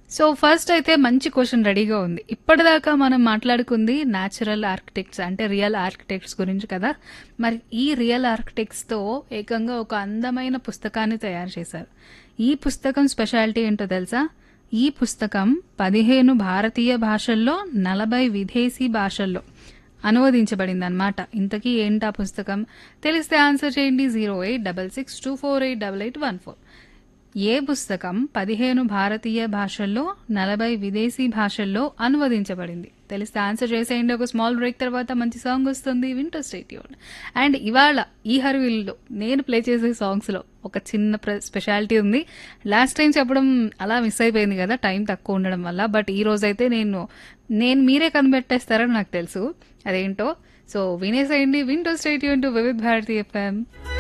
so first అయితే మంచి question రెడీగా ఉంది ఇప్పటిదాకా మనం మాట్లాడుకుంది న్యాచురల్ ఆర్కిటెక్ట్స్ అంటే రియల్ ఆర్కిటెక్ట్స్ గురించి కదా మరి ఈ రియల్ ఆర్కిటెక్ట్స్తో ఏకంగా ఒక అందమైన పుస్తకాన్ని తయారు చేశారు ఈ పుస్తకం స్పెషాలిటీ ఏంటో తెలుసా ఈ పుస్తకం పదిహేను భారతీయ భాషల్లో నలభై విదేశీ భాషల్లో అనువదించబడింది అనమాట ఇంతకీ ఏంటా పుస్తకం తెలిస్తే ఆన్సర్ చేయండి zero eight double six two four eight double eight one four ఏ పుస్తకం పదిహేను భారతీయ భాషల్లో నలభై విదేశీ భాషల్లో అనువదించబడింది తెలిస్తే ఆన్సర్ చేసేయండి ఒక స్మాల్ బ్రేక్ తర్వాత మంచి సాంగ్ వస్తుంది వింటర్ స్టేట్యూన్ అండ్ ఇవాళ ఈ హర్విల్లో నేను ప్లే చేసే సాంగ్స్లో ఒక చిన్న ప్ర- స్పెషాలిటీ ఉంది లాస్ట్ టైం చెప్పడం అలా మిస్ అయిపోయింది కదా టైం తక్కువ ఉండడం వల్ల బట్ ఈ రోజైతే నేను నేను మీరే కనిపెట్టేస్తారని నాకు తెలుసు అదేంటో సో వినేసేయండి winter stay tuned to Vividh Bharati FM